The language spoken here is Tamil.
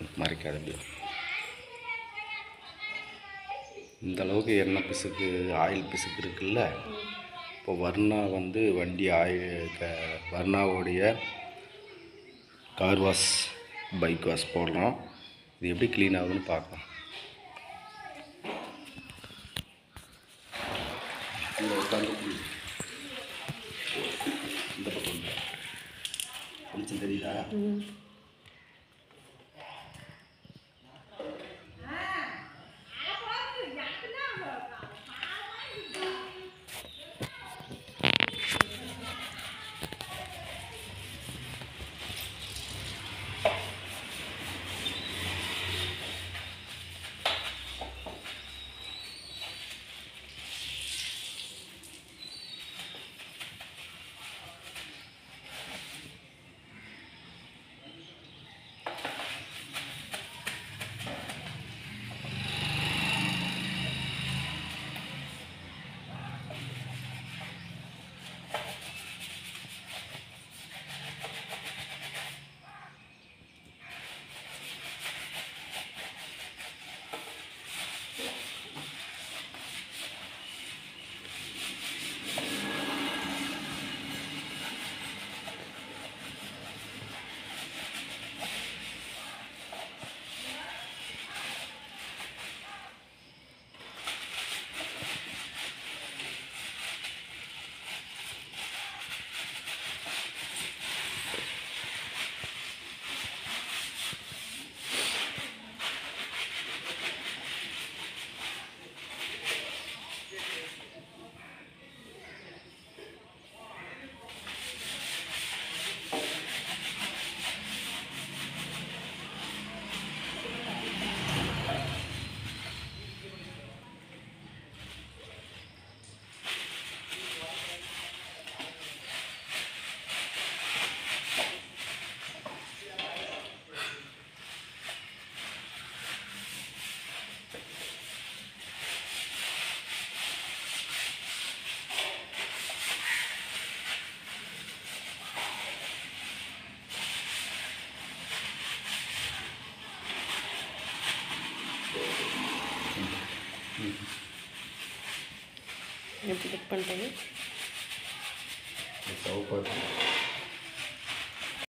மறைக்காத அப்படி இந்த அளவுக்கு எண்ணெய் பிசுக்கு ஆயில் பிசுக்கு இருக்குல்ல இப்போ வர்ணா வந்து வண்டி ஆயில் க வர்ணாவுடைய கார் வாஷ் பைக் வாஷ் போடுறோம் இது எப்படி க்ளீன் ஆகுதுன்னு பார்க்கலாம் இங்க உட்காந்து குளி. இந்த பக்கம் வந்து. வெளிச்சம் தெரியுதா எப்படி கட் பண்ணுறது சவுப்பாக